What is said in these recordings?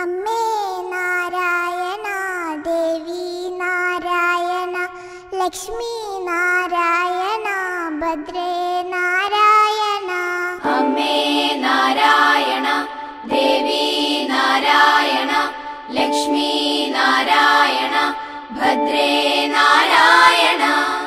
അമ്മേ നാരായണ ദേവി നാരായണ ലക്ഷ്മി നാരായണ ഭദ്രേ നാരായണ അമ്മേ നാരായണ ദേവി നാരായണ ലക്ഷ്മി നാരായണ ഭദ്രേ നാരായണ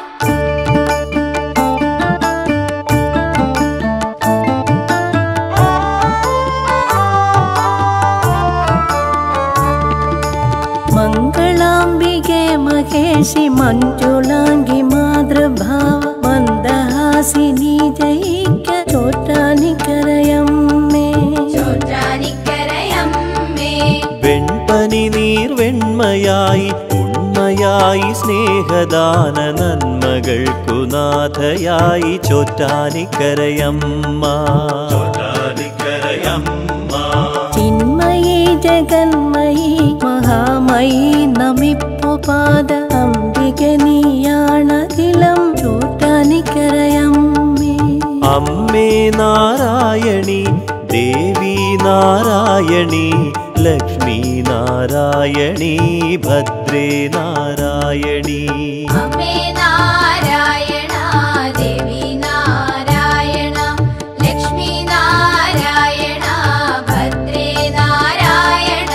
മംഗളാംബികെ മഹേഷി മഞ്ജുളാംഗി മാതൃഭാവ മന്ദഹാസിനി ജയിക്ക ചോറ്റാനിക്കരയമ്മേ ചോറ്റാനിക്കരയമ്മേ വെൺപനി നീർ വെണ്മയായി ഉണ്മയായി സ്നേഹദാന നന്മകൾക്കു നാഥയായി ചോറ്റാനിക്കരയമ്മ ചോറ്റാനിക്കരയമ്മ ചിന്മയി ജഗന്മയി മഹാമയി നമിപ്പു പാദ അംബിക നീയാണകിലം ചോറ്റാനിക്കരയമ്മേ അമ്മേ നാരായണി ദേവി നാരായണി ലക്ഷ്മി നാരായണി ഭദ്രേ നാരായണി അമ്മേ നാരായണ ദേവി നാരായണ ലക്ഷ്മി നാരായണ ഭദ്രേ നാരായണ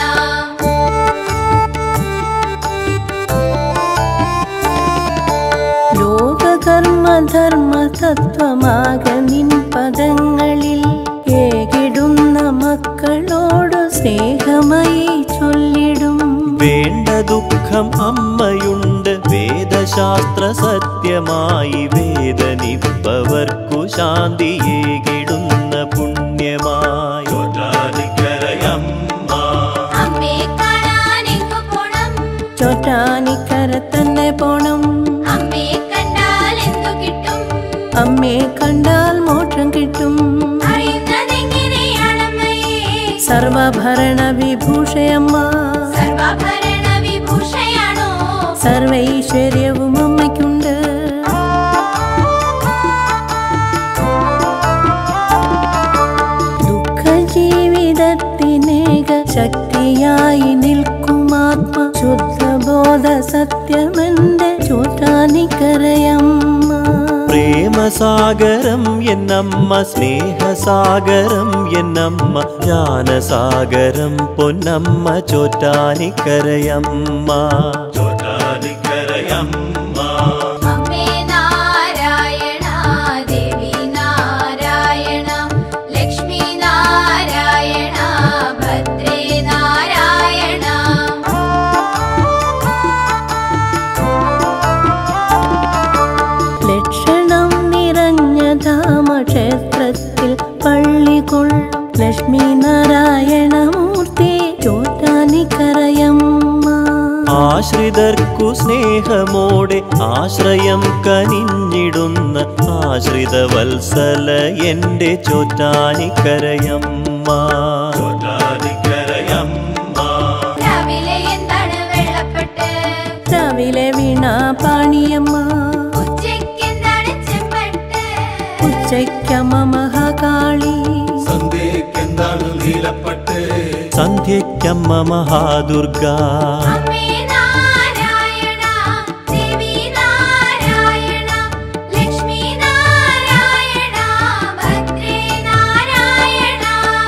ലോകകർമ്മധർമ്മ തത്വമാക നിൻ പദങ്ങളിൽ ഏകിടുന്ന മക്കളോടു സ്നേഹമായി ചൊല്ലിടും വേണ്ട ദുഃഖം അമ്മയുണ്ട് വേദശാസ്ത്ര സത്യമായി വേദനിപ്പവർക്കു ശാന്തിയേകിടുന്ന പുണ്യമായി അമ്മേ കാണാനെങ്ങു പോണം ചോറ്റാനിക്കര തന്നെ പോണം അമ്മേ കണ്ടാൽ എന്തു കിട്ടും അമ്മയെ കണ്ടാൽ മോക്ഷം കിട്ടും അറിയുന്നതെങ്ങനെയാണമ്മയെ സർവഭരണ വിഭൂഷയമ്മ സർവാഭരണ വിഭൂഷയാണോ സർവൈശ്വര്യവും അമ്മയ്ക്കുണ്ട് ദുഃഖ ജീവിതത്തിനേക ശക്തിയായി നിൽക്കുമാത്മ ശുദ്ധബോധ സത്യമെന്റെ ചോറ്റാനിക്കരയമ്മ പ്രേമസാഗരം എന്നമ്മ സ്നേഹസാഗരം എന്നമ്മ ജ്ഞാനസാഗരം പൊന്നമ്മ ചോറ്റാനിക്കരയമ്മ ചോറ്റാനിക്കരയമ്മ അമ്മേ നാരായണ ദേവി നാരായണ ലക്ഷ്മി നാരായണ ഭദ്രേ നാരായണ ലക്ഷണം നിറഞ്ഞ ധാമക്ഷേത്രത്തിൽ പള്ളികൊള്ളും ലക്ഷ്മി നാരായണമൂർത്തി ചോറ്റാനിക്കരയമ്മ ആശ്രിതർക്കു സ്നേഹമോടെ ആശ്രയം കനിഞ്ഞിടുന്ന ആശ്രിത വത്സല എന്റെ ചോറ്റാനിക്കരയമ്മ ചോറ്റാനിക്കരയമ്മ രാവിലെ എന്താണ് വെള്ളപ്പെട്ട് രാവിലെ വീണ പാണിയമ്മ ഉച്ചയ്ക്ക് എന്താണ് ചെമ്പട്ട് ഉച്ചയ്ക്കമ്മ മഹാകാളി സന്ധ്യക്കെന്താണ് നീലപ്പട്ട് സന്ധ്യയ്ക്കമ്മ മഹാദുർഗ അമ്മേ നാരായണ ദേവി നാരായണ ലക്ഷ്മി നാരായണ ഭദ്രേ നാരായണ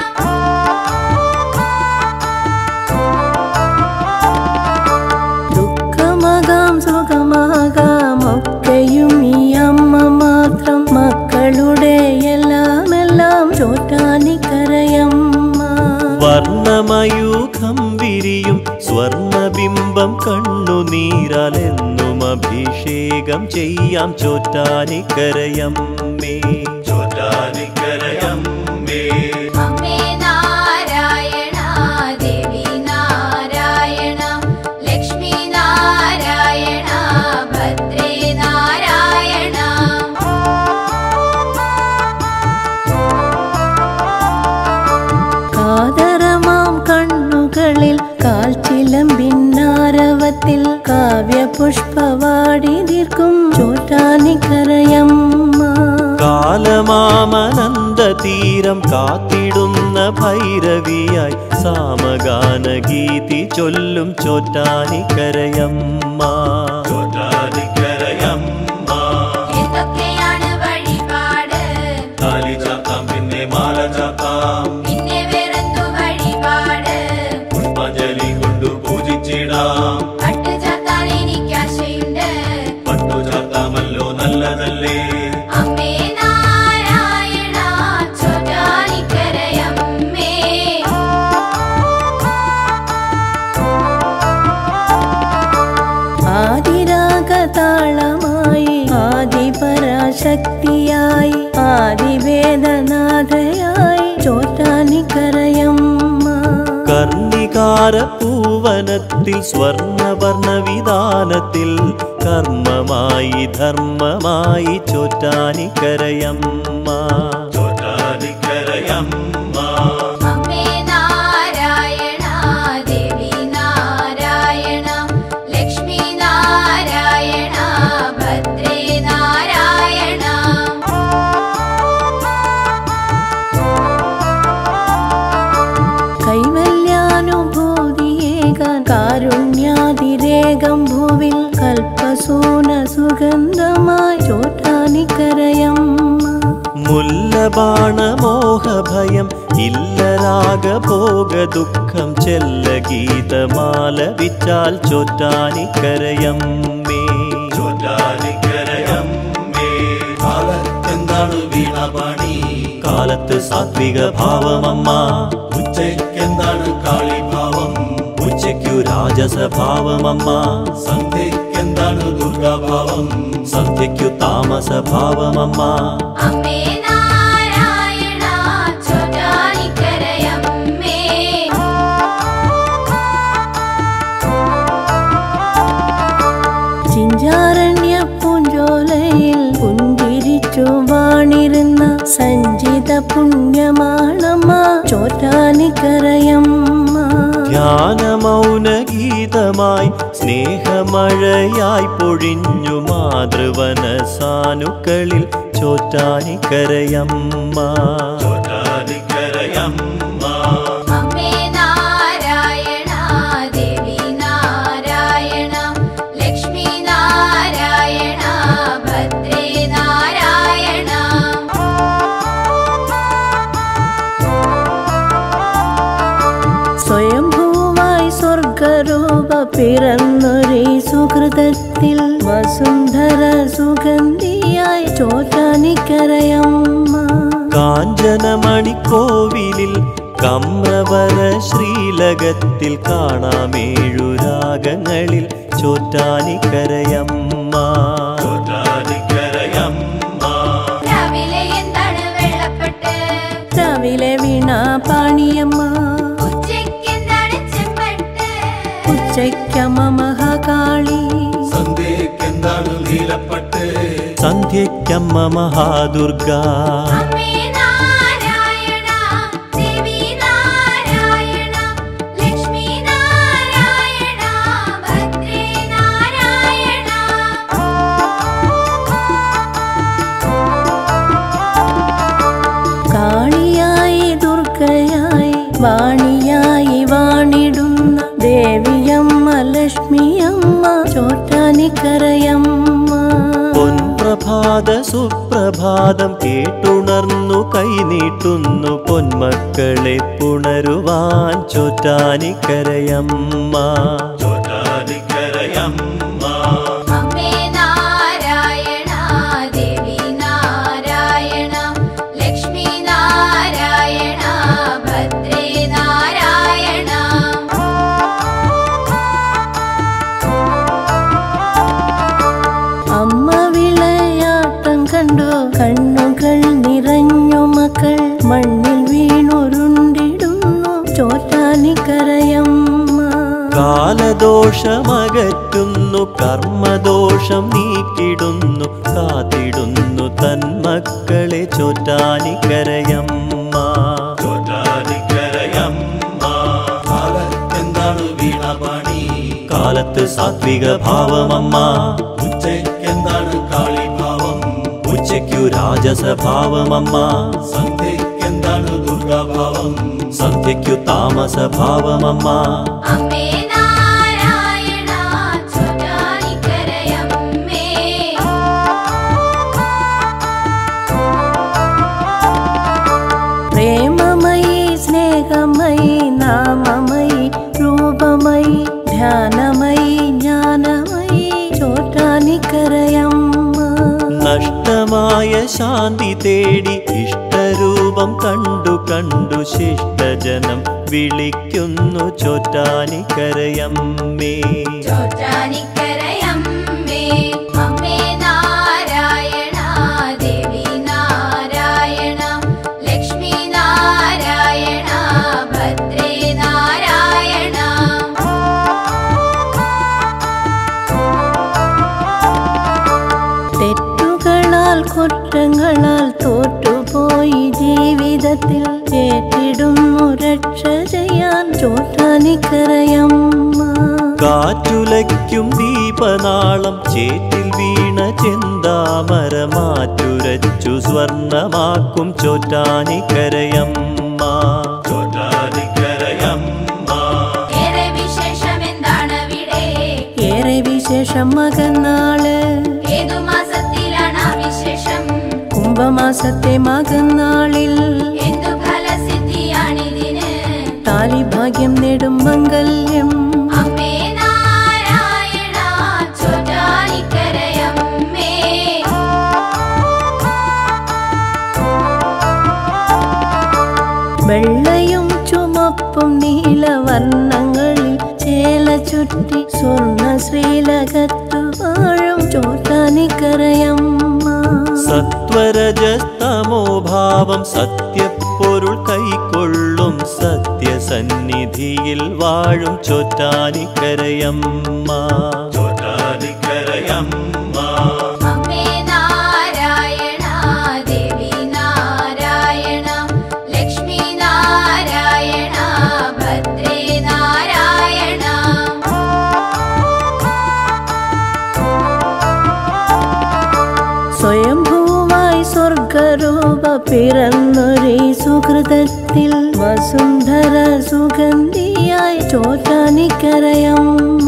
ദുഃഖമാകാം സുഖമാകാം ഒക്കെയും ഈ അമ്മ മാത്രം മക്കളുടെ എല്ലാം എല്ലാം ചോറ്റാനിക്കരയമ്മ വർണ്ണമയൂഖം വിരിയും സ്വർണബിംബം കണ്ണുനീരാലെന്നും അഭിഷേകം ചെയ്യാം ചോറ്റാനിക്കരയമ്മേ ചോറ്റാനിക്കരയമ്മേ അമ്മേ നാരായണ ദേവി നാരായണ ലക്ഷ്മി നാരായണ ഭദ്രേ നാരായണ കാതരമാം കണ്ണുകളിൽ കാൽച്ചിലമ്പിന്നാരവത്തിൽ കാവ്യപുഷ്പവാടി തീർക്കും ചോറ്റാനിക്കരയമ്മ കാ കാലമാമനന്ദ തീരം കാത്തിടുന്ന ഭൈരവിയായി സാമഗാനഗീതി ചൊല്ലും ചോറ്റാനിക്കരയമ്മ ചോറ്റാനിക്കരയമ്മ എന്തൊക്കെയാണ് വഴിപാട് താലി ചാത്താം പിന്നെ മാല ചാത്താം പിന്നെ വേറെന്തു വഴിപാട് പുഷ്പാഞ്ജലി കൊണ്ടു പൂജിച്ചിടാം പട്ട് ചാത്താൻ എനിക്കാശയുണ്ട് പട്ടു ചാത്താമല്ലോ നല്ലതല്ലേ അമ്മേ നാരായണ ചോറ്റാനിക്കരയമ്മേ ആദിരാഗതാളമായി ആദിപരാശക്തിയായി ആദിവേദനാഥയായി ചോറ്റാനിക്കരയമ്മ കർണികാര പൂവനത്തിൽ സ്വർണവർണ്ണ വിധാനത്തിൽ കർമ്മമായി ധർമ്മമായി ചോറ്റാനിക്കരയമ്മ ചോറ്റാനിക്കരയമ്മ അമ്മേ നാരായണ ദേവി നാരായണ ലക്ഷ്മി നാരായണ ഭദ്രേ നാരായണ കൈവല്യാനുഭൂതിയേകാൻ കാരുണ്യാതിരേകം ഭൂവിൽ കൽപ്പസൂന സുഗന്ധമായി ചോറ്റാനിക്കരയമ്മ മുല്ലബാണമോഹഭയം ഇല്ല രാഗഭോഗ ദുഃഖം ചെല്ല ഗീതമാല വിച്ചാൽ ചോറ്റാനിക്കരയമ്മേ ചോറ്റാനിക്കരയമ്മേ കാലത്തെന്താണ് വീണപാണി കാലത്ത് സാത്വിക ഭാവമമ്മ ഉച്ചയ്ക്കെന്താണ് കാളിഭാവം ഉച്ചയ്ക്കു രാജസഭാവമമ്മ സന്ധ്യയ്ക്കെന്താണ് ദുർഗാഭാവം സന്ധ്യയ്ക്കു താമസഭാവമമ്മ അമ്മേ നാരായണ ചോറ്റാനിക്കരയമ്മേ ചിഞ്ചാരണ്യ പൂഞ്ചോലയിൽ പുഞ്ചിരിച്ചു വാണിരുന്ന സഞ്ചിത പുണ്യമാണമ്മ ചോറ്റാനിക്കരയമ്മ ധ്യാനമൗന ഗീതമായി സ്നേഹമഴയായി പൊഴിഞ്ഞു മാതൃവന സാനുക്കളിൽ ചോറ്റാനിക്കരയമ്മ ചോറ്റാനിക്കരയമ്മ അമ്മേ നാരായണ ദേവി നാരായണ ലക്ഷ്മി നാരായണ ഭദ്രേ നാരായണ സ്വയംഭൂവായി സ്വർഗരൂപ പിറന്നൊരേ സുഹൃതത്തിൽ വസുന്ധര സുഗന്ധിയായി ചോറ്റാനിക്കരയമ്മ കാഞ്ചനമണിക്കോവിലിൽ കമ്രവര ശ്രീലകത്തിൽ കാണാമേഴു രാഗങ്ങളിൽ ചോറ്റാനിക്കരയമ്മ ചോറ്റാനിക്കരയമ്മ രാവിലെ എന്താണ് വെള്ളപ്പെട്ട് രാവിലെ വീണ പാണിയമ്മ ഉച്ചയ്ക്ക് എന്താണ് ചെമ്പട്ട് ഉച്ചയ്ക്കമ്മ മഹാകാളി സന്ധ്യയ്ക്കെന്താണ് നീലപ്പട്ട് സന്ധ്യയ്ക്കമ്മ മഹാദുർഗ അമ്മേ നാരായണ ദേവി നാരായണ ലക്ഷ്മി നാരായണ ഭദ്രേ നാരായണ കാളിയായി ദുർഗയായി വാണിയായി വാണിടുന്ന ദേവിയമ്മ ലക്ഷ്മിയമ്മ ചോറ്റാനിക്കരയമ്മ പൊൻപ്രഭാത സുപ്രഭാതം കേട്ടുണർന്നു കൈനീട്ടുന്നു പൊന്മക്കളെ പുണരുവാൻ ചോറ്റാനിക്കരയമ്മ ചോറ്റാനിക്കരയമ്മ അമ്മേ നാരായണ ദേവി നാരായണ ലക്ഷ്മി നാരായണ ഭദ്രേ നാരായണ അമ്മ വിളയാട്ടം കണ്ടു കണ്ണുകൾ നിറഞ്ഞു മക്കൾ മണ്ണിൽ വീണുരുണ്ടിടുന്നു ചോറ്റാനിക്കരയമ്മ കാലദോഷമകറ്റുന്നു കർമ്മദോഷം നീക്കിടുന്നു കാത്തിടുന്നു തന്മക്കളെ ചോറ്റാനിക്കരയമ്മ ചോറ്റാനിക്കരയമ്മ കാലത്തെന്താണ് വീണപാണി കാലത്ത് സാത്വിക ഭാവമമ്മ ഉച്ചയ്ക്കെന്താണ് കാളിഭാവം ഉച്ചയ്ക്കു രാ രാജസഭാവമമ്മ സന്ധ്യയ്ക്കെന്താണ് ദുർഗാഭാവം സന്ധ്യയ്ക്കു താമസഭാവമമ്മ അമ്മേ നാരായണ ചൊല്ലാനിക്കരയമ്മേ ప్రేమమయి స్నేహమయి నామమయి రూపమయి ధ్యానమయి జ్ఞానమయి ചോറ്റാനിക്കരയമ്മ നഷ്ടമായ ശാന്തി തേടി ഇഷ്ടരൂപം കണ്ടു കണ്ടു ശിഷ്ടജനം വിളിക്കുന്നു ചോറ്റാനിക്കരയമ്മേ ചോറ്റാനിക്കരയമ്മേ അമ്മേ നാരായണ ദേവി നാരായണ ലക്ഷ്മി നാരായണ ഭദ്രേ നാരായണ തെറ്റുകളാൽ കുറ്റങ്ങളാൽ തോറ്റുപോയി ജീവിതത്തിൽ കേട്ടിടുന്നു രക്ഷ ചെയ്യാൻ ചോറ്റാനിക്കരയമ്മ കാറ്റുലയ്ക്കും ദീപനാളം ചേറ്റിൽ വീണ ചെന്താമര മാറ്റുരച്ചു സ്വർണമാക്കും ചോറ്റാനിക്കരയമ്മ ചോറ്റാനിക്കരയമ്മ ഏറെ വിശേഷമെന്താണവിടെ ഏറെ വിശേഷം മകന്നാള് ഏതു മാസത്തിലാണ് ആ വിശേഷം കുംഭമാസത്തെ മകന്നാളിൽ എന്തു ഫലസിദ്ധിയാണിതിന് താലിഭാഗ്യം നേടും മംഗല്യം അമ്മേ നാരായണ ചോറ്റാനിക്കരയമ്മേ വെള്ളയും ചുമപ്പും നീലവർണ്ണങ്ങളിൽ ചേല ചുറ്റി സ്വർണ്ണ ശ്രീലകത്തു വാഴും ചോറ്റാനിക്കരയമ്മ സത്വരജസ്തമോ ഭാവം സത്യപ്പൊരുൾ കൈക്കൊള്ളും സത്യസന്നിധിയിൽ വാഴും ചോറ്റാനിക്കരയമ്മ ചോറ്റാനിക്കരയമ്മ അമ്മേ നാരായണ ദേവി നാരായണ ലക്ഷ്മി നാരായണ ഭദ്രേ നാരായണ സ്വയംഭൂവായി സ്വർഗരൂപ പിറന്നൊരേ സുഹൃതത്തിൽ വസുന്ധര സുഗന്ധിയായി ചോറ്റാനിക്കരയമ്മ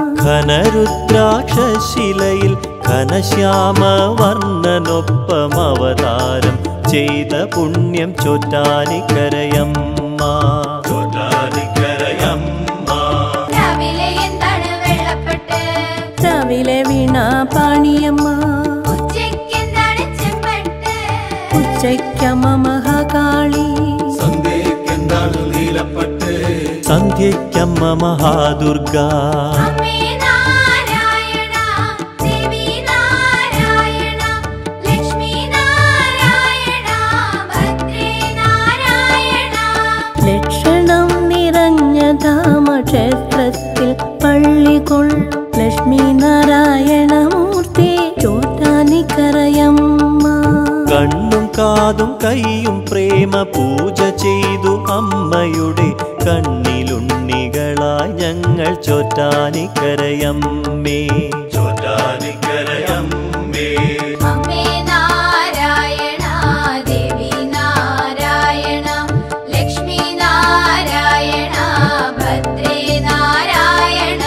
ഘനരുദ്രാക്ഷശിലയിൽ ഘനശ്യാമ വർണ്ണനൊപ്പം അവതാരം ചെയ്ത പുണ്യം ചോറ്റാനിക്കരയമ്മ ചോറ്റാനിക്കരയമ്മ രാവിലെ എന്താണ് വെള്ളപ്പെട്ട് രാവിലെ വീണ പാണിയമ്മ ഉച്ചയ്ക്ക് എന്താണ് ചെമ്പട്ട് ഉച്ചയ്ക്കമ്മ മഹാകാളി സന്ധ്യയ്ക്കെന്താണ് നീലപ്പട്ട് സന്ധ്യയ്ക്കമ്മ മഹാദുർഗ അമ്മേ നാരായണ ദേവി നാരായണ ലക്ഷ്മി നാരായണ ഭദ്രേ നാരായണ ലക്ഷണം നിറഞ്ഞ ധാമക്ഷേത്രത്തിൽ പള്ളി കൊള്ളും ലക്ഷ്മി നാരായണമൂർത്തി ചോറ്റാനിക്കരയമ്മ കണ്ണും കാതും കൈയും പ്രേമ പൂജ ചെയ്തു അമ്മയുടെ കണ്ണിലുണ്ണികളായി ഞങ്ങൾ ചോറ്റാനിക്കരയമ്മേ ചോറ്റാനിക്കരയമ്മേ അമ്മേ നാരായണ ദേവി നാരായണ ലക്ഷ്മി നാരായണ ഭദ്രേ നാരായണ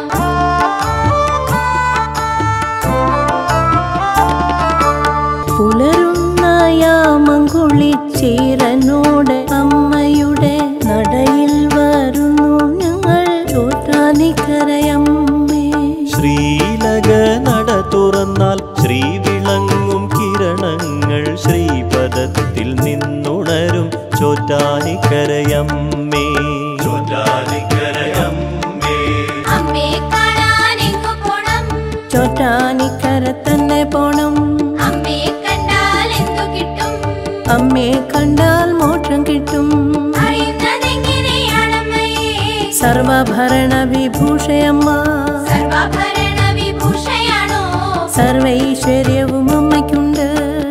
പുലരുന്ന യാമം കുളിച്ചീരനോട് അമ്മയുടെ നടയിൽ വരുന്നു ഞങ്ങൾ ചോറ്റാനിക്കരയമ്മേ ശ്രീലക നട തുറന്നാൽ ശ്രീ വിളങ്ങും കിരണങ്ങൾ ശ്രീപദത്തിൽ നിന്നുണരും ചോറ്റാനിക്കരയമ്മേ ചോറ്റാനിക്കരയമ്മേ അമ്മേ കാണാനെങ്ങു പോണം ചോറ്റാനിക്കര തന്നെ പോണം അമ്മേ കണ്ടാൽ എന്തു കിട്ടും അമ്മയെ കണ്ടാൽ മോക്ഷം കിട്ടും അറിയുന്നതെങ്ങനെയാണമ്മയെ സർവഭരണ വിഭൂഷയമ്മ സർവാഭരണ വിഭൂഷയാണോ സർവൈശ്വര്യവും അമ്മയ്ക്കുണ്ട്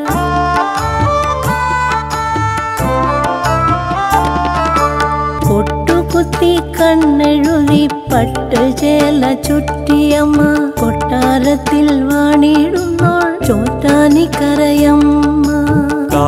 പൊട്ടുകുത്തി കണ്ണെഴുതി പട്ട് ചേല ചുറ്റിയമ്മ കൊട്ടാരത്തിൽ വാണിടുന്നോൾ ചോറ്റാനിക്കരയമ്മ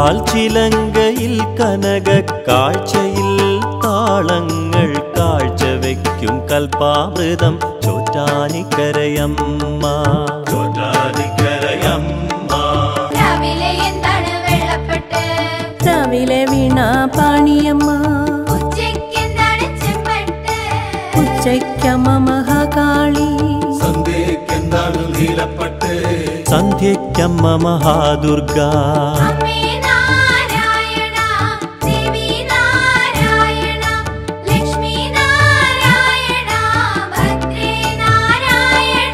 കാൽച്ചിലങ്കയിൽ കനക കാഴ്ചയിൽ താളങ്ങൾ കാഴ്ചവെക്കും കൽപ്പാമൃതം ചോറ്റാനിക്കരയമ്മ ചോറ്റാനിക്കരയമ്മ രാവിലെ എന്താണ് വെള്ളപ്പെട്ട് രാവിലെ വീണ പാണിയമ്മ ഉച്ചയ്ക്ക് എന്താണ് ചെമ്പട്ട് ഉച്ചയ്ക്കമ്മ മഹാകാളി സന്ധ്യക്കെന്താണ് നീലപ്പെട്ട് സന്ധ്യയ്ക്കമ്മ മഹാദുർഗ അമ്മേ നാരായണ ദേവി നാരായണ ലക്ഷ്മി നാരായണ ഭദ്രേ നാരായണ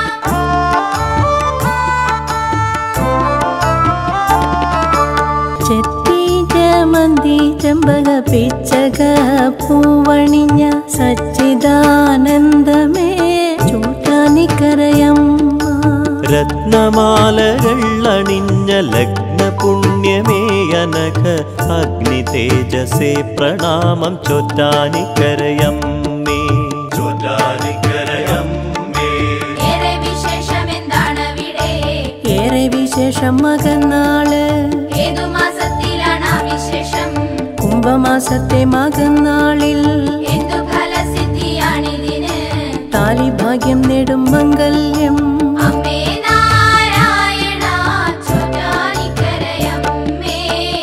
ചെത്തി ജമന്തി ചെമ്പക പിച്ചക പൂവണിഞ്ഞ സച്ചിദാനന്ദമേ ചൂട്ടാനിക്കരയമ്മ രത്നമാലകൾ അണിഞ്ഞ ലഗ്ന പുണ്യമേ അനഘ അഗ്നി തേജസേ പ്രണാമം ചൊറ്റാനിക്കരയമ്മേ ചോറ്റാനിക്കരയമ്മേ ഏറെ വിശേഷം എന്താണ് അവിടെ ഏറെ വിശേഷം മകന്നാള് ഏതു മാസത്തിലാണ് ആ വിശേഷം കുംഭമാസത്തെ മകന്നാളിൽ എന്തു ഫലസിദ്ധിയാണിതിന് താലിഭാഗ്യം നേടും മംഗല്യം അമ്മേ നാരായണ ചോറ്റാനിക്കരയമ്മേ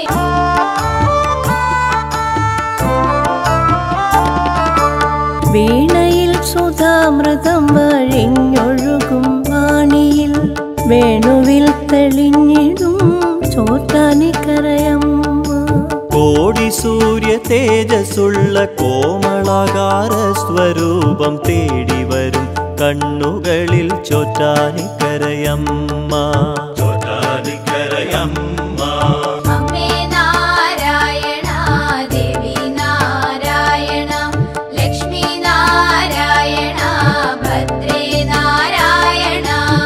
വീണയിൽ സുധാമൃതം വഴിഞ്ഞൊഴുകും വാണിയിൽ വേണുവിൽ തെളിഞ്ഞിടും ചോറ്റാനിക്കരയമ്മ കോടി സൂര്യ തേജസ്സുള്ള കോമളാകാര സ്വരൂപം തേടി വരും കണ്ണുകളിൽ ചൊറ്റാനിക്കരയമ്മ ചോറ്റാനിക്കരയമ്മ അമ്മേ നാരായണ ദേവി നാരായണ ലക്ഷ്മി നാരായണ ഭദ്രേ നാരായണ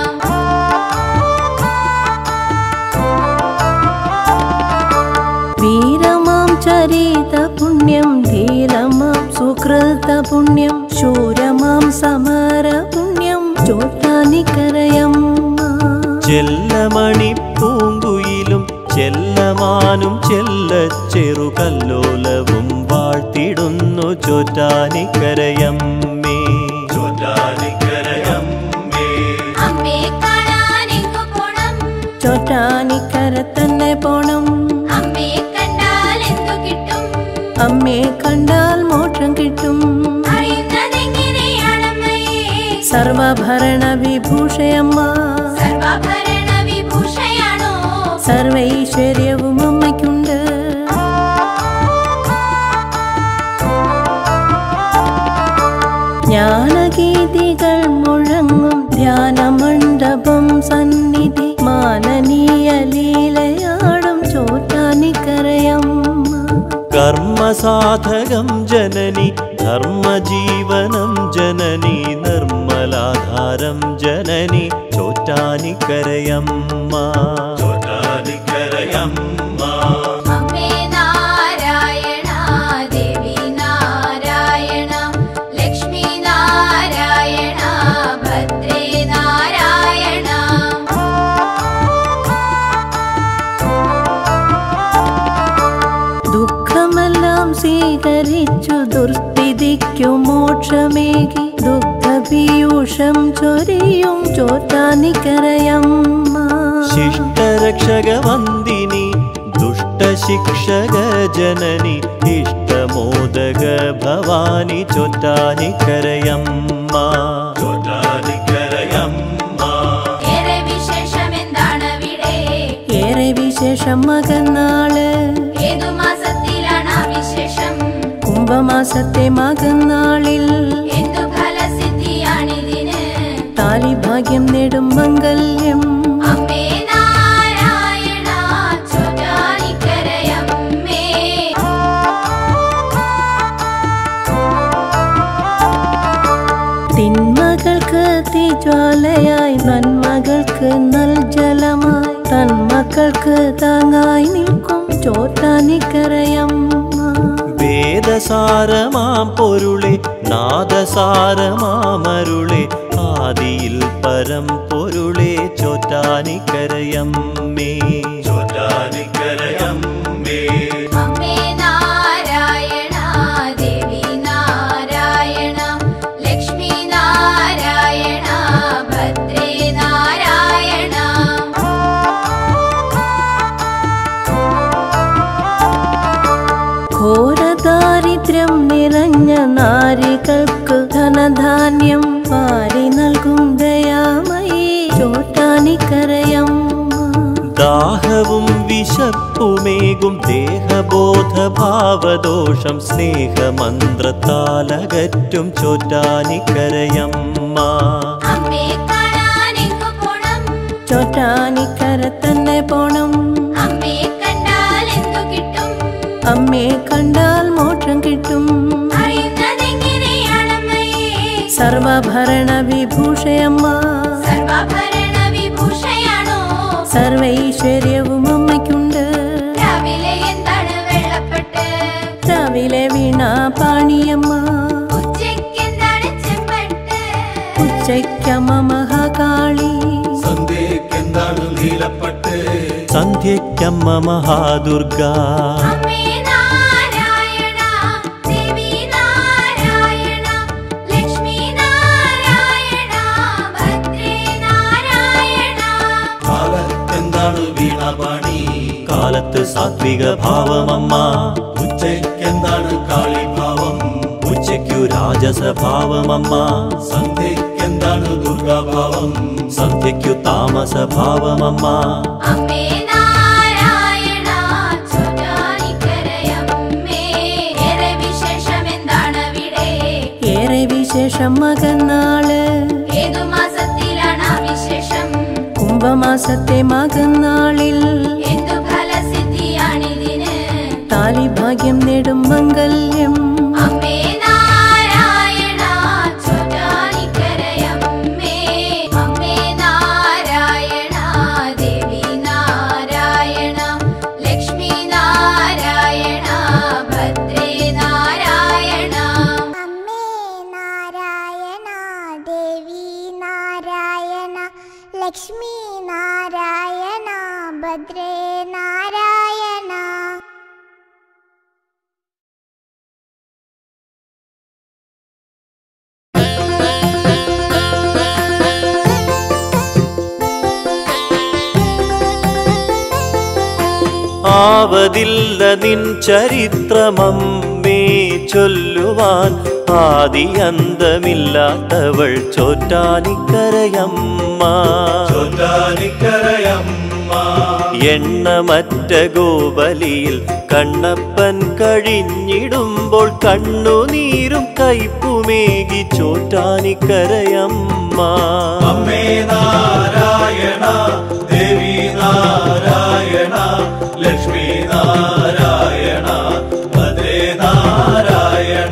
വീരമാം ചരിത പുണ്യം ധീരമാം സുകൃത പുണ്യം ശൂരമാം സമര പുണ്യം ചോറ്റാനിക്കരയമ്മ ചെല്ലമണി പൂങ്കുയിലും ചെല്ലമാനും ചെല്ല ചെറുകല്ലോലവും വാഴ്ത്തിടുന്നു ചൊറ്റാനിക്കരയമ്മേ ചോറ്റാനിക്കരയമ്മേ അമ്മേ കാണാൻ എങ്ങു പോണം ചോറ്റാനിക്കര തന്നെ പോണം അമ്മേ കണ്ടാൽ എന്തു കിട്ടും അമ്മയെ കണ്ടാൽ മോക്ഷം കിട്ടും അറിയുന്നതെങ്ങനെയാണമ്മയെ സർവഭരണ വിഭൂഷയമ്മ സർവാഭരണ വിഭൂഷയാണോ സർവൈശ്വര്യവും അമ്മയ്ക്കുണ്ട് ജ്ഞാനഗീതികൾ മുഴങ്ങും ധ്യാനമണ്ഡപം സന്നിധി മാനനീയ ലീലയാടും ചോറ്റാനിക്കരയമ്മ കർമ്മസാധകം ജനനി ധർമ്മജീവനം ജനനി നിർമ്മലാധാരം ജനനി ചോറ്റാനിക്കരയമ്മ ചോറ്റാനിക്കരയമ്മ അമ്മേ നാരായണ ദേവി നാരായണ ലക്ഷ്മി നാരായണ ഭദ്രേ നാരായണ ദുഃഖമെല്ലാം സ്വീകരിച്ചു ദുർസ്ഥിതിക്കു മോക്ഷമേകി ദുഃഖപീയൂഷം ചൊരിയും ചോറ്റാനിക്കരയമ്മ ശിഷ്ടരക്ഷക വന്ദിനി ദുഷ്ടശിക്ഷക ജനനി ഇഷ്ടമോദക ഭവാനി ചൊറ്റാനിക്കരയമ്മ ചോറ്റാനിക്കരയമ്മ ഏറെ വിശേഷം എന്താണ് അവിടെ ഏറെ വിശേഷം മകന്നാള് ഏതു മാസത്തിലാണ് ആ വിശേഷം കുംഭമാസത്തെ മകന്നാളിൽ എന്തു ഫലസിദ്ധിയാണിതിന് താലിഭാഗ്യം നേടും മംഗല്യം അമ്മേ നാരായണ ചോറ്റാനിക്കരയമ്മേ തിന്മകൾക്ക് തീജ്വാലയായി നന്മകൾക്ക് നൽജലമായി തന്മക്കൾക്ക് താങ്ങായി നിൽക്കും ചോറ്റാനിക്കരയമ്മ വേദസാരമാം പൊരുളെ നാദസാരമാമരുളെ ആദിയിൽ പരം പൊരുളെ ചൊറ്റാനിക്കരയമ്മേ ചോറ്റാനിക്കരയമ്മ അമ്മേ അമ്മേ നാരായണ ദേവി നാരായണ ലക്ഷ്മി നാരായണ ഭദ്രേ നാരായണ ഘോരദാരിദ്ര്യം നിറഞ്ഞ നാരികൾക്ക് ധനധാന്യം വാരി നൽകും ദയാമയി ചോട്ടാനിക്കരയമ്മ ദാഹവും വിശപ്പുമേകും ദേഹബോധഭാവദോഷം സ്നേഹമന്ത്രത്താലകറ്റും ചോറ്റാനിക്കരയമ്മ അമ്മേ കാണാനെങ്ങു പോണം ചോറ്റാനിക്കര തന്നെ പോണം അമ്മേ കണ്ടാൽ എന്തു കിട്ടും അമ്മയെ കണ്ടാൽ മോക്ഷം കിട്ടും അറിയുന്നതെങ്ങനെയാണമ്മയെ സർവഭരണ വിഭൂഷയമ്മ സർവാഭരണ വിഭൂഷയാണോ സർവൈശ്വര്യവും അമ്മയ്ക്കുണ്ട് രാവിലെ എന്താണ് വെള്ളപ്പെട്ട് രാവിലെ വീണ പാണിയമ്മ ഉച്ചയ്ക്ക് എന്താണ് ചെമ്പട്ട് ഉച്ചയ്ക്കമ്മ മഹാകാളി സന്ധ്യക്കെന്താണ് നീലപ്പെട്ട് സന്ധ്യയ്ക്കമ്മ മഹാദുർഗ അമ്മേ നാരായണ ദേവി നാരായണ ലക്ഷ്മി നാരായണ ഭദ്രേ നാരായണ കാലത്തെന്താണ് വീണപാണി കാലത്ത് സാത്വിക ഭാവമമ്മ ഉച്ചയ്ക്കെന്താണ് കാളിഭാവം ഉച്ചയ്ക്കു രാജസഭാവമമ്മ സന്ധ്യക്കെന്താണ് ദുർഗാഭാവം സന്ധ്യയ്ക്കു താമസഭാവമമ്മ അമ്മേ നാരായണ ചോറ്റാനിക്കരയമ്മേ ഏറെ വിശേഷമെന്താണവിടെ ഏറെ വിശേഷം മകന്നാള് ഏതു മാസത്തിലാണ് ആ വിശേഷം കുംഭമാസത്തെ മകന്നാളിൽ എന്തു ഫലസിദ്ധിയാണിതിന് താലിഭാഗ്യം നേടും മംഗല്യം അമ്മേ നാരായണ ചോറ്റാനിക്കരയമ്മേ അമ്മേ നാരായണ ദേവി നാരായണ ലക്ഷ്മി നാരായണ ഭദ്രേ നാരായണ അമ്മേ നാരായണ ദേവി നാരായണ ലക്ഷ്മി നാരായണ ഭദ്രേ നാരായണ ആവതില്ല നിൻ ചരിത്രമമ്മേ ചൊല്ലുവാൻ ആദി അന്തമില്ലാത്തവൾ ചോറ്റാനിക്കരയമ്മ ചോറ്റാനിക്കരയമ്മ എണ്ണമറ്റ ഗോബലിയിൽ കണ്ണപ്പൻ കഴിഞ്ഞിടുമ്പോൾ കണ്ണുനീരും കയ്പുമേകി ചോറ്റാനിക്കരയമ്മ അമ്മേ നാരായണ ദേവി നാരായണ ലക്ഷ്മി നാരായണ ഭദ്രേ നാരായണ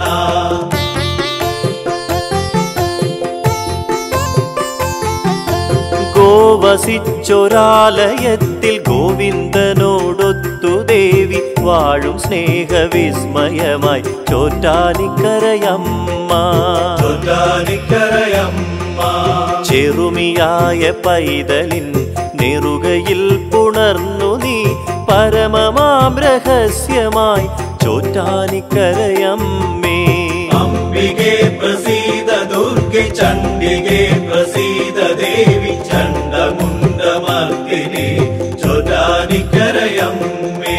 ഗോവസിച്ചൊരാലയത്തിൽ ഗോവിന്ദനോടൊത്തു ദേവി വാഴും സ്നേഹവിസ്മയമായി ചോറ്റാനിക്കരയമ്മ ചോറ്റാനിക്കരയമ്മ ചെറുമിയായ പൈതലിൻ നെറുകയിൽ പുണർന്നു നീ പരമമാം രഹസ്യമായി ചോറ്റാനിക്കരയമ്മേ അംബികെ പ്രസീത ദുർഗെ ചണ്ഡികെ പ്രസീത ദേവി ചണ്ഡമുണ്ടമർത്തിനി ചോറ്റാനിക്കരയമ്മേ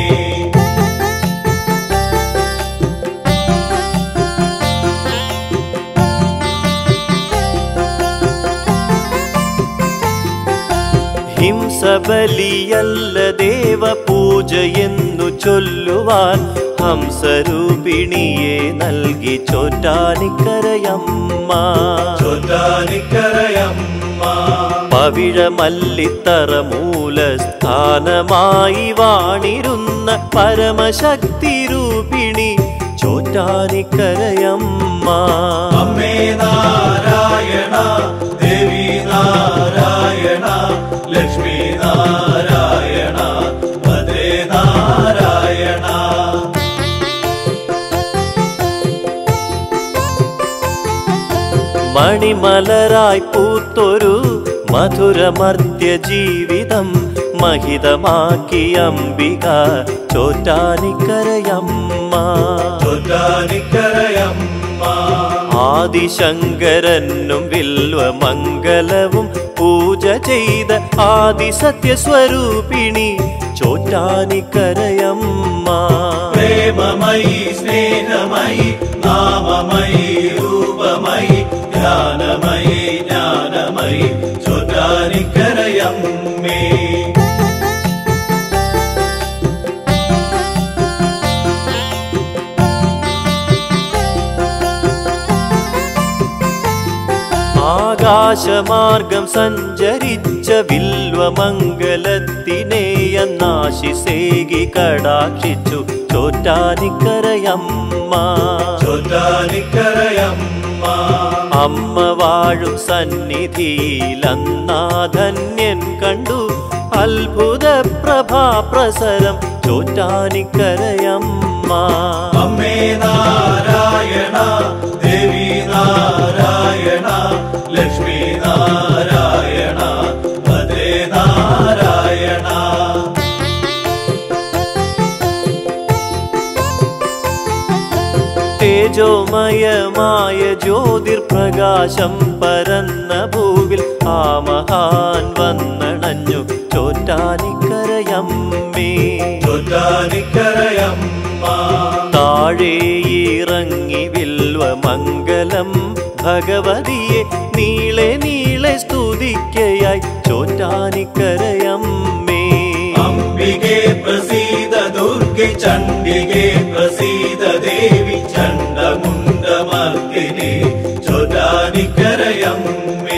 ഹിംസബലിയല്ല ദേവ പൂജയെന്നു ചൊല്ലുവാൻ ഹംസരൂപിണിയെ നൽകി ചോറ്റാനിക്കരയമ്മ ചോറ്റാനിക്കരയമ്മ പവിഴമല്ലിത്തറ മൂലസ്ഥാനമായി വാണിരുന്ന പരമശക്തി രൂപിണി ചോറ്റാനിക്കരയമ്മ അമ്മേ നാരായണ ദേവി നാരായണ ലക്ഷ്മി നാരായണ ഭദ്രേ നാരായണ മണിമലരായി പൂത്തൊരു മധുരമർദ്യ ജീവിതം മഹിതമാക്കി അംബിക ചോറ്റാനിക്കരയമ്മ ചൊല്ലാനിക്കരയമ്മ ആദിശങ്കരനും വിൽവമംഗലവും പൂജ ചെയ്ത ആദിസത്യസ്വരൂപിണി ചോറ്റാനിക്കരയമ്മ പ്രേമമയി സ്നേഹമയി നാമമയി രൂപമയി ധ്യാനമയി ജ്ഞാനമയി ചൊല്ലാനിക്കരയമ്മേ ആകാശമാർഗം സഞ്ചരിച്ച വിൽവമംഗലത്തിനെയന്നാശിസേകി കടാക്ഷിച്ചു ചോറ്റാനിക്കരയമ്മ ചൊല്ലാനിക്കരയമ്മ അമ്മ വാഴും സന്നിധിയിലന്നാധന്യൻ കണ്ടു അത്ഭുത പ്രഭാപ്രസരം ചോറ്റാനിക്കരയമ്മ അമ്മേ നാരായണ ദേവി നാരായണ ലക്ഷ്മി നാരായണ ഭദ്രേ നാരായണ തേജോമയമായ ജ്യോതിർപ്രകാശം പരന്ന ഭൂവിൽ ആ മഹാൻ വന്നണഞ്ഞു ചോറ്റാനിക്കരയമ്മേ ചൊല്ലാനിക്കരയമ്മ താഴെ ഇറങ്ങി വിൽവമംഗലം ഭഗവതിയെ നീളെ നീളെ സ്തുതിക്കയായി ചോറ്റാനിക്കരയമ്മേ അംബികെ പ്രസീത ദുർഗെ ചണ്ഡികെ പ്രസീത ദേവി ചണ്ഡമുണ്ടമർത്തിനെ ചൊല്ലാനിക്കരയമ്മേ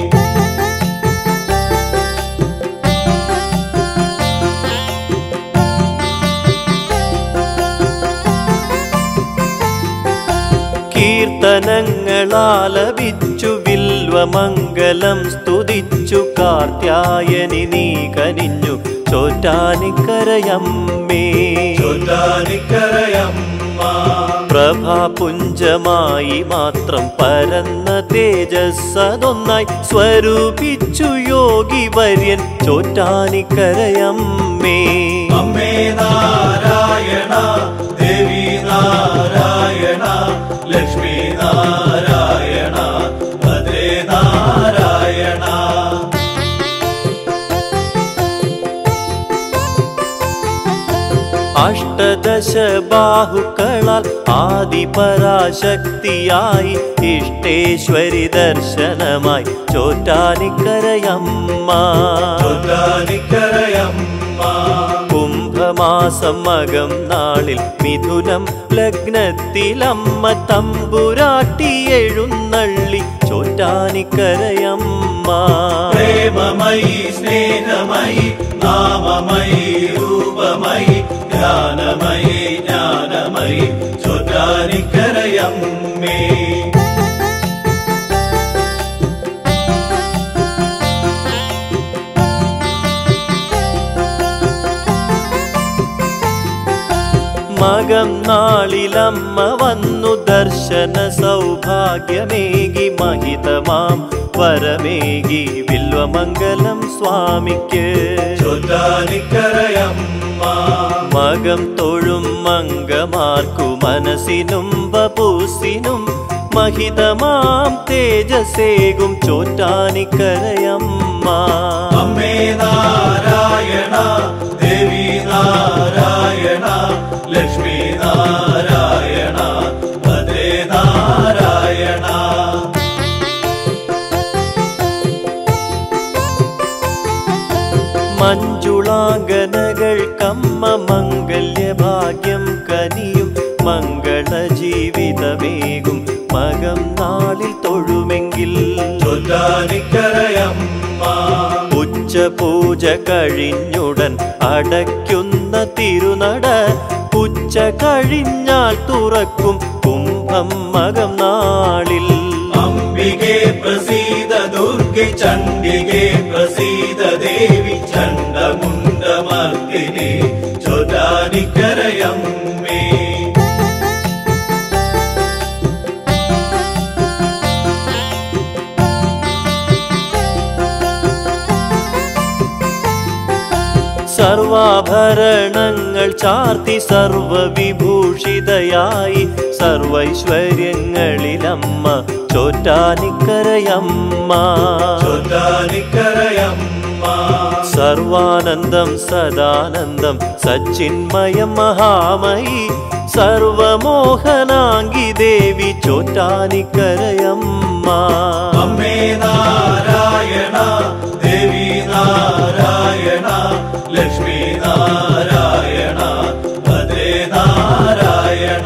കീർത്തനങ്ങളാലപിച്ചു വിൽവമംഗലം സ്തുതിച്ചു കാർത്യായനി നീ കനിഞ്ഞു ചോറ്റാനിക്കരയമ്മേ ചൊല്ലാനിക്കരയമ്മ പ്രഭാപുഞ്ചമായി മാത്രം പരന്ന തേജസ്സതൊന്നായി സ്വരൂപിച്ചു യോഗി വര്യൻ ചോറ്റാനിക്കരയമ്മേ അമ്മേ നാരായണ ദേവി നാരായണ ലക്ഷ്മി നാരായണ ഭദ്രേ നാരായണ അഷ്ടദശ ബാഹുക്കളാൽ ആദിപരാശക്തിയായി ഇഷ്ടേശ്വരി ദർശനമായി ചോറ്റാനിക്കരയമ്മ ചൊല്ലാനിക്കരയമ്മ കുംഭമാസം മകം നാളിൽ മിഥുനം ലഗ്നത്തിലമ്മ തമ്പുരാട്ടി എഴുന്നള്ളി ചോറ്റാനിക്കരയമ്മ പ്രേമമയി സ്നേഹമയി നാമമയി രൂപമയി ധ്യാനമയി ജ്ഞാനമയി ചൊല്ലാനിക്കരയമ്മേ മകം നാളിലമ്മ വന്നു ദർശന സൗഭാഗ്യമേകി മഹിതമാം വരമേകി വിൽവമംഗലം സ്വാമിക്ക് ചൊല്ലാനിക്കരയമ്മ മകം തൊഴും മംഗമാർക്കു മനസ്സിനും വപൂസിനും മഹിതമാം തേജസേകും ചോറ്റാനിക്കരയമ്മ അമ്മേ നാരായണ ദേവി നാരായണ ലക്ഷ്മി നാരായണ ഭദ്രേ നാരായണ മഞ്ജുളാംഗനകൾക്കമ്മ മംഗല്യഭാഗ്യം കനിയും മംഗള ജീവിതമേകും മകം നാളിൽ തൊഴുമെങ്കിൽ ചൊല്ലാനിക്കരയമ്മ ഉച്ചപൂജ കഴിഞ്ഞുടൻ അടയ്ക്കുന്ന തിരുനട ഉച്ച കഴിഞ്ഞാൽ തുറക്കും കുംഭം മകം നാളിൽ അംബികെ പ്രസീത ദുർഗെ ചണ്ഡികെ പ്രസീത ദേവി ചണ്ഡമുണ്ടമർത്തിനെ ചൊല്ലാനിക്കരയമ്മേ ആഭരണങ്ങൾ ചാർത്തി സർവവിഭൂഷിതയായി സർവൈശ്വര്യങ്ങളിലമ്മ ചോറ്റാനിക്കരയമ്മ ചൊല്ലാനിക്കരയമ്മ സർവാനന്ദം സദാനന്ദം സച്ചിന്മയം മഹാമയി സർവമോഹനാംഗി ദേവി ചോറ്റാനിക്കരയമ്മ അമ്മേ നാരായണ ദേവി നാരായണ ലക്ഷ്മി നാരായണ ഭദ്രേ നാരായണ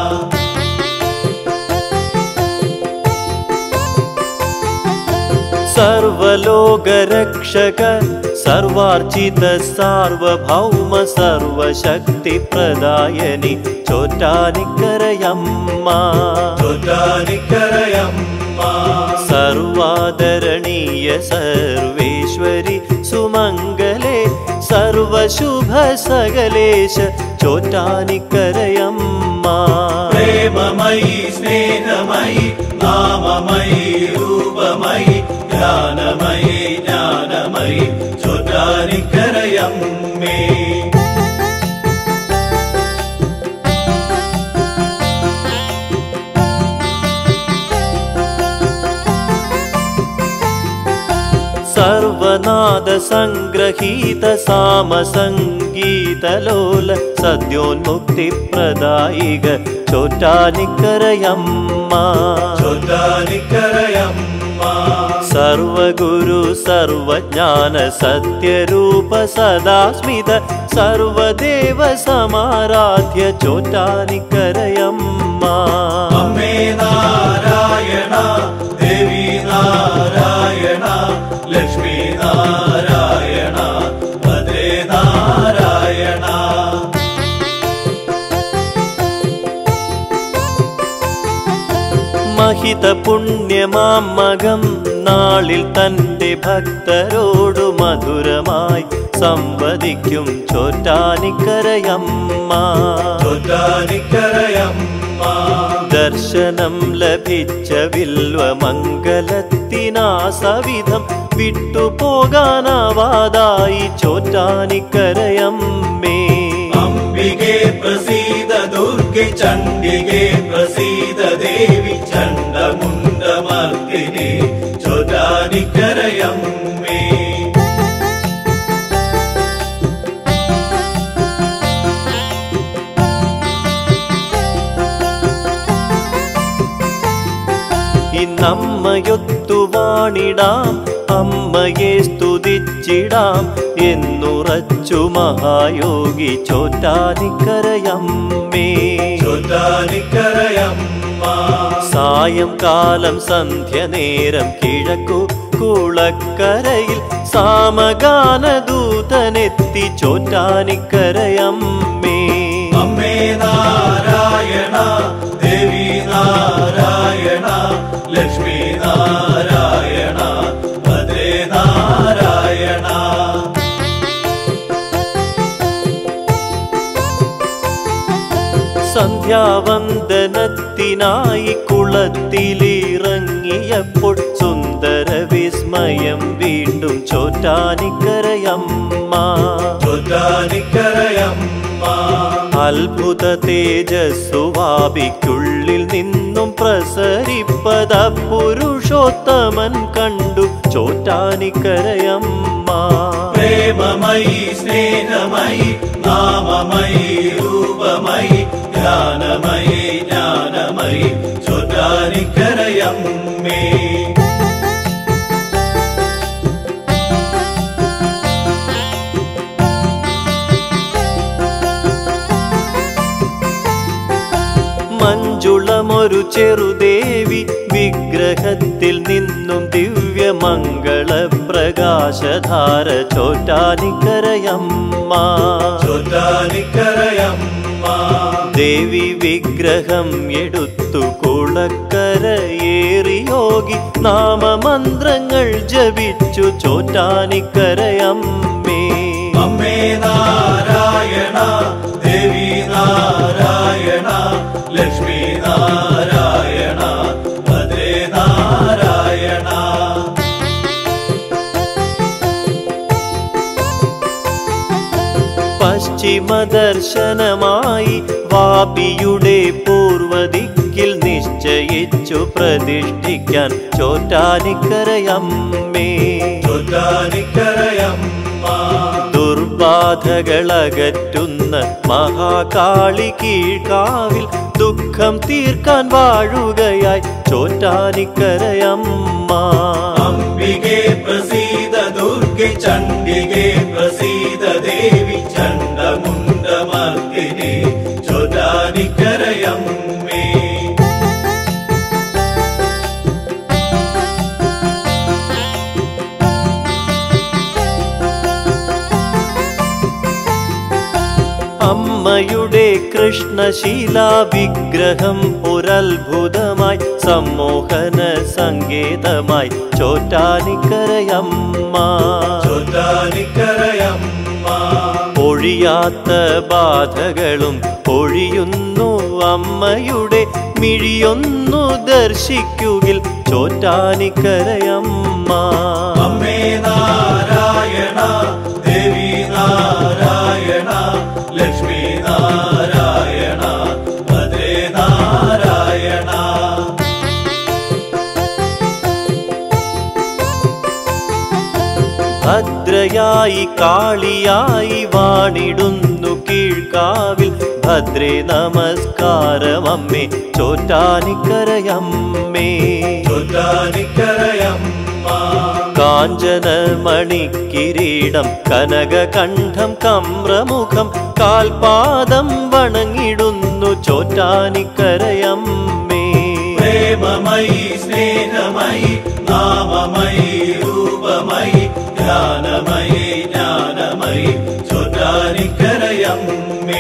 സർവലോകരക്ഷക സർവാർച്ചിത സാർവഭൗമ സർവശക്തിപ്രദായനി ചോറ്റാനിക്കരയമ്മ ചൊല്ലാനിക്കരയമ്മ സർവാദരണീയ സർവേശ്വരി സുമംഗലേ സർവശുഭ സകലേശ ചോറ്റാനിക്കരയമ്മ പ്രേമമയി സ്നേഹമയി നാമമയി രൂപമയി ജ്ഞാനമയി ജ്ഞാനമയി ചൊല്ലാനിക്കരയമ്മേ സർവനാദ സംഗ്രഹീത സാമ സംഗീതലോല സദ്യോന്മുക്തി പ്രദായിക ചോറ്റാനിക്കരയമ്മ ചൊല്ലാനിക്കരയമ്മ സർവഗുരു സർവജ്ഞാന സത്യരൂപ സദാസ്മിത സർവദേവ സമാരാധ്യ ചോറ്റാനിക്കരയമ്മ അമ്മേ നാരായണ ദേവി നാരായണ ലക്ഷ്മി നാരായണ ഭദ്രേ നാരായണ മഹിത പുണ്യമാം മകം നാളിൽ തന്റെ ഭക്തരോടു മധുരമായി സംവദിക്കും ചോറ്റാനിക്കരയമ്മ ചൊല്ലാനിക്കരയമ്മ ദർശനം ലഭിച്ച വില്വമംഗലത്തിനാ സവിധം വിട്ടുപോകാനാവാതായി ചോറ്റാനിക്കരയമ്മേ അംബികെ പ്രസീത ദുർഗെ ചണ്ഡികെ പ്രസീത ദേവി ചണ്ഡമുണ്ടമർദിനെ ചൊല്ലാനിക്കരയമ്മേ ഇന്നമ്മയൊത്തു വാണിടാം അമ്മയെ സ്തുതിച്ചിടാം എന്നുറച്ചു മഹായോഗി ചോറ്റാനിക്കരയമ്മേ ചൊല്ലാനിക്കരയമ്മ സായംകാലം സന്ധ്യ നേരം കിഴക്കു കുളക്കരയിൽ സാമഗാനദൂതനെത്തി ചോറ്റാനിക്കരയമ്മേ അമ്മേ നാരായണ ദേവി നാരായണ ലക്ഷ്മി നാരായണ ഭദ്രേ നാരായണ സന്ധ്യാവന്ദനത്തിനായി കുളത്തിലിറങ്ങിയപ്പോൾ സുന്ദര വിസ്മയം വീണ്ടും ചോറ്റാനിക്കരയമ്മ ചൊല്ലാനിക്കരയമ്മ അത്ഭുത തേജസ്സുവാപിക്കുള്ളിൽ നിന്നും പ്രസരിപ്പത പുരുഷോത്തമൻ കണ്ടു ചോറ്റാനിക്കരയമ്മ പ്രേമമയി സ്നേഹമയി നാമമയി രൂപമയി ജ്ഞാനമയി ജ്ഞാനമയി ചൊല്ലാനിക്കരയമ്മേ മഞ്ജുളമൊരു ചെറുദേവി വിഗ്രഹത്തിൽ നിന്നും ദിവ്യമംഗള പ്രകാശധാര ചോറ്റാനിക്കരയമ്മ ചൊല്ലാനിക്കരയമ്മ ദേവി വിഗ്രഹം എടുത്തു കുളക്കരയേറി യോഗി നാമമന്ത്രങ്ങൾ ജപിച്ചു ചോറ്റാനിക്കരയമ്മേ അമ്മേ നാരായണ ദേവി നാരായണ ലക്ഷ്മി നാരായണ ഭദ്രേ നാരായണ ദർശനമായി വാപിയുടെ പൂർവദിക്കിൽ നിശ്ചയിച്ചു പ്രതിഷ്ഠിക്കാൻ ചോറ്റാനിക്കരയമ്മേ ചൊല്ലാനിക്കരയമ്മ ദുർബാധകളകറ്റുന്ന മഹാകാളി കീഴ്ക്കാവിൽ ദുഃഖം തീർക്കാൻ വാഴുകയായി ചോറ്റാനിക്കരയമ്മ അംബികെ പ്രസീത ദുർഗെ ചണ്ഡികെ പ്രസീത ദേവി ചണ്ഡമുണ്ടമർത്തിനെ ചൊല്ലാനിക്കരയമ്മേ അമ്മയുടെ കൃഷ്ണശീലാ വിഗ്രഹം ഒരത്ഭുതമായി സമ്മോഹന സങ്കേതമായി ചോറ്റാനിക്കരയമ്മ ചൊല്ലാനിക്കരയമ്മ ഒഴിയാത്ത ബാധകളും ഒഴിയുന്നു അമ്മയുടെ മിഴിയൊന്നു ദർശിക്കുകിൽ ചോറ്റാനിക്കരയമ്മ അമ്മേ നാരായണ ദേവി നാരായണ ലക്ഷ്മി നാരായണ ഭദ്രേ നാരായണ ഭദ്രയായി കാളിയായി വാണിടുന്നു കീഴ്ക്കാവിൽ ഭദ്രേ നമസ്കാരമമ്മേ ചോറ്റാനിക്കരയമ്മേ ചൊല്ലാനിക്കരയമ്മ കാഞ്ചന മണിക്കിരീടം കനകകണ്ഠം കമ്രമുഖം കാൽപാദം വണങ്ങിടുന്നു ചോറ്റാനിക്കരയമ്മേ പ്രേമമയി സ്നേഹമയി നാമമയി രൂപമയി ധ്യാനമയി ജ്ഞാനമയി ചൊല്ലാനിക്കരയമ്മേ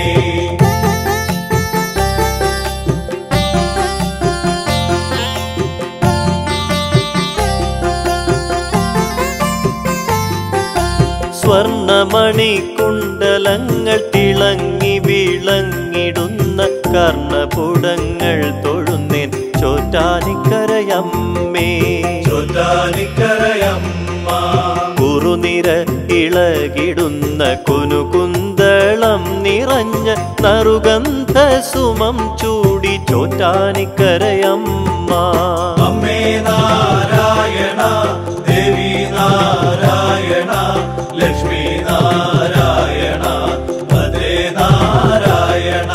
സ്വർണമണി കുണ്ടലങ്ങൾ തിളങ്ങി വിളങ്ങിടുന്ന കർണപുടങ്ങൾ തൊഴുന്നേൻ ചോറ്റാനിക്കരയമ്മേ ചൊല്ലാനിക്കരയമ്മ കുറുനിര ഇളകിടുന്ന കുനുകുന്തളം നിറഞ്ഞ നറുഗന്ധ സുമം ചൂടി ചോറ്റാനിക്കരയമ്മ അമ്മേ നാരായണ ദേവി നാരായണ ലക്ഷ്മി നാരായണ ഭദ്രേ നാരായണ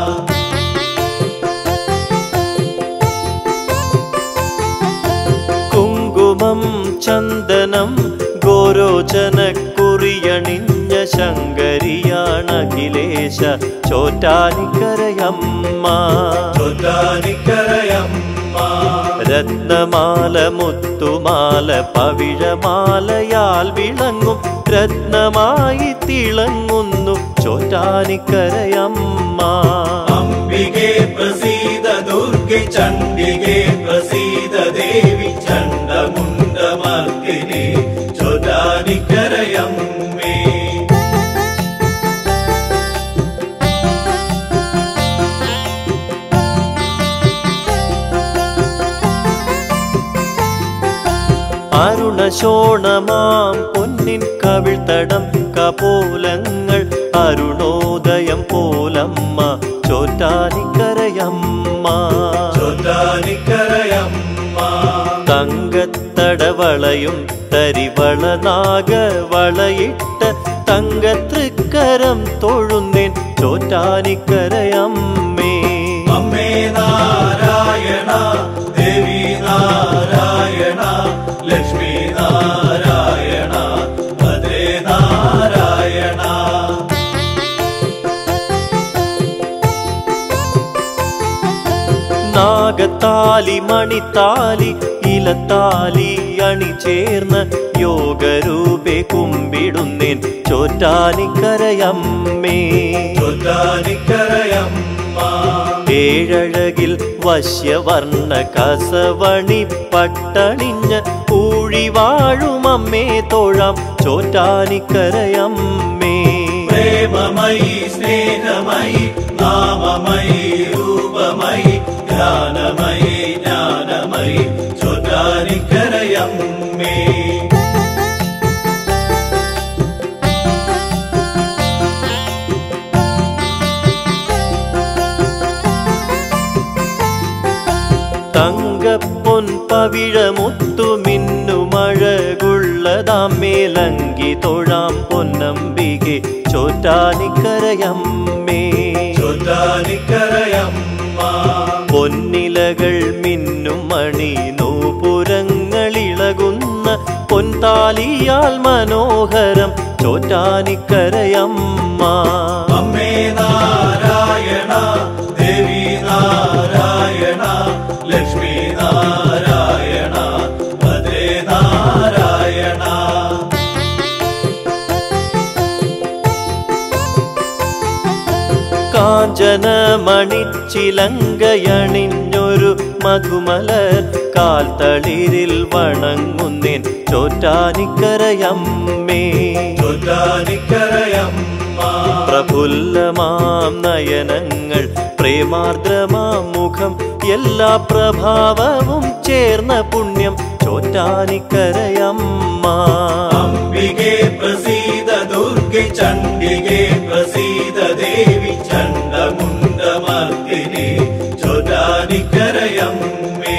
കുങ്കുമം ചന്ദനം ഗോരോചന കുറിയണിഞ്ഞ ശങ്കരിയാണഖിലേശ ചോറ്റാനിക്കരയമ്മ ചൊല്ലാനിക്കരയമ്മ രത്നമാല മുത്തുമാല പവിഴമാലയാൽ വിളങ്ങും രത്നമായി തിളങ്ങുന്നു ചോറ്റാനിക്കരയമ്മ അംബികെ പ്രസീത ദുർഗെ ചണ്ഡികെ പ്രസീത ദേവി ചണ്ഡമുണ്ടമർത്തിനെ ചൊല്ലാനിക്കരയമ്മേ അരുണശോണമാം പൊന്നിൻ കവിൾത്തടം കപോലങ്ങൾ അരുണോദയം പോലമ്മ ചോറ്റാനിക്കരയമ്മ ചൊല്ലാനിക്കരയമ്മ തങ്കത്തടവളയും തരിവള നാഗവളയിട്ട തങ്കതൃക്കരം തൊഴുന്നേൻ ചോറ്റാനിക്കരയമ്മേ അമ്മേ നാരായണ ദേവി നാരായണ ലക്ഷ്മി നാരായണ ഭദ്രേ നാരായണ നാഗത്താലി മണിത്താലി ഇലത്താലി അണിചേർന്ന് യോഗരൂപെ കുമ്പിടുന്നേൻ ചോറ്റാനിക്കരയമ്മേ ചൊല്ലാനിക്കരയമ്മ ഏഴഴകിൽ വശ്യവർണ്ണ കസവണി പട്ടണിഞ്ഞ് ഊഴി വാഴുമമ്മേ തോഴാം ചോറ്റാനിക്കരയമ്മേ പ്രേമമയി സ്നേഹമയി നാമമയി രൂപമയി ധ്യാനമയി ജ്ഞാനമയി ചൊല്ലാനിക്കരയമ്മേ തങ്കപ്പൊൻ പവിഴമുത്തു മിന്നുമഴകുള്ളതാം മേലങ്കി തൊഴാം പൊന്നമ്പികെ ചോറ്റാനിക്കരയമ്മേ ചൊല്ലാനിക്കരയമ്മ പൊന്നിലകൾ മിന്നും മണി നൂപുരങ്ങളിളകുന്ന പൊൻതാലിയാൽ മനോഹരം ചോറ്റാനിക്കരയമ്മ അമ്മേ നാരായണ ദേവി നാരായണ ലക്ഷ്മി നാരായണ ഭദ്രേ നാരായണ കാഞ്ചന മണിച്ചിലങ്കയണിഞ്ഞൊരു മധുമലർ കാൽത്തളിരിൽ വണങ്ങുന്നേൻ ചോറ്റാനിക്കരയമ്മേ ചൊല്ലാനിക്കരയമ്മ പ്രഫുല്ലമാം നയനങ്ങൾ പ്രേമാർദ്രമാം മുഖം എല്ലാ പ്രഭാവവും ചേർന്ന പുണ്യം ചോറ്റാനിക്കരയമ്മ അംബികെ പ്രസീത ദുർഗെ ചണ്ഡികെ പ്രസീത ദേവി ചണ്ഡമുണ്ടമർദിനി ചൊല്ലാനിക്കരയമ്മേ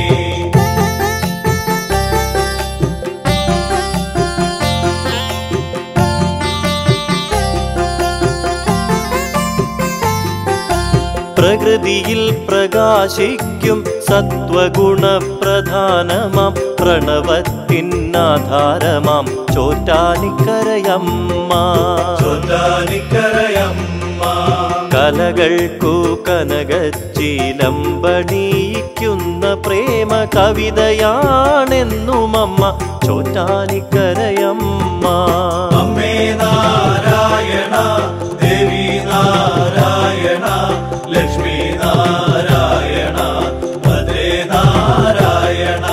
പ്രകൃതിയിൽ പ്രകാശിക്കും സത്വഗുണപ്രധാനമാം പ്രണവത്തിനാധാരമാം ചോറ്റാനിക്കരയമ്മ ചൊല്ലാനിക്കരയമ്മ കലകൾക്കു കനകച്ചീലമ്പണിയിക്കുന്ന പ്രേമ കവിതയാണെന്നും അമ്മ ചോറ്റാനിക്കരയമ്മ അമ്മേ നാരായണ ദേവി നാരായണ ലക്ഷ്മി നാരായണ ഭദ്രേ നാരായണ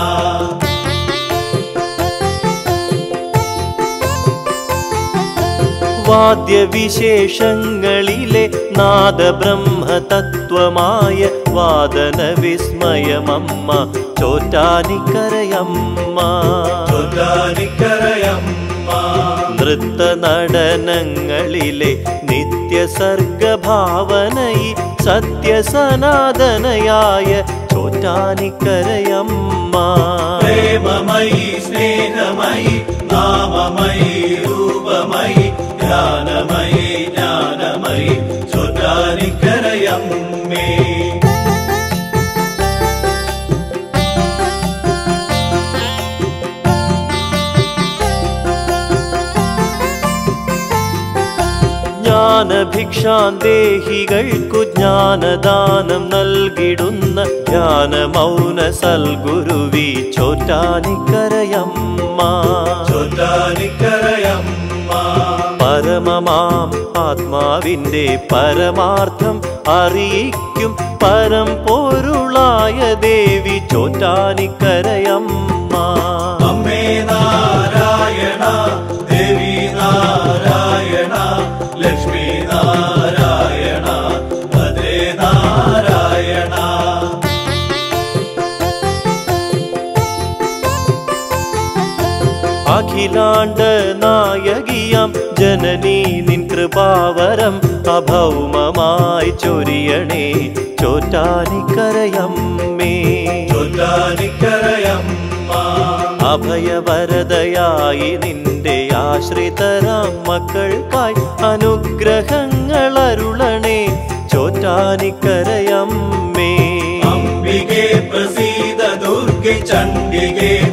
വാദ്യവിശേഷങ്ങളിലെ നാദബ്രഹ്മതത്വമായ വാദന വിസ്മയമമ്മ ചോറ്റാനിക്കരയമ്മ ചൊല്ലാനിക്കരയമ്മ നൃത്ത നടനങ്ങളിലെ നിത്യസർഗഭാവനയി സത്യസനാതനയായ ചോറ്റാനിക്കരയമ്മ പ്രേമമയി സ്നേഹമയി നാമമയി രൂപമയി ജ്ഞാനമയി ജ്ഞാനമയി ചൊല്ലാനിക്കരയമ്മേ ജ്ഞാനഭിക്ഷാന്തേഹികൾക്കു ജ്ഞാനദാനം നൽകിടുന്ന ധ്യാന മൗന സൽഗുരുവി ചോറ്റാനിക്കരയമ്മ ചൊല്ലാനിക്കരയമ്മ പരമമാം ആത്മാവിൻ്റെ പരമാർത്ഥം അറിയിക്കും പരം പൊരുളായ ദേവി ചോറ്റാനിക്കരയമ്മ അമ്മേ നാരായണ ദേവി നാരായണ ലക്ഷ്മി നാരായണ ഭദ്രേ നാരായണ അഖിലാണ്ട നായകിയാം ജനനീ നിൻ കൃപാവരം അഭൗമമായി ചൊരിയണേ ചോറ്റാനിക്കരയമ്മേ ചൊല്ലാനിക്കരയമ്മ അഭയവരതയായി നിന്റെ ആശ്രിതരാം മക്കൾക്കായി അനുഗ്രഹങ്ങൾ അരുളണേ ചോറ്റാനിക്കരയമ്മേ അംബികെ പ്രസീത ദുർഗെ ചണ്ഡികെ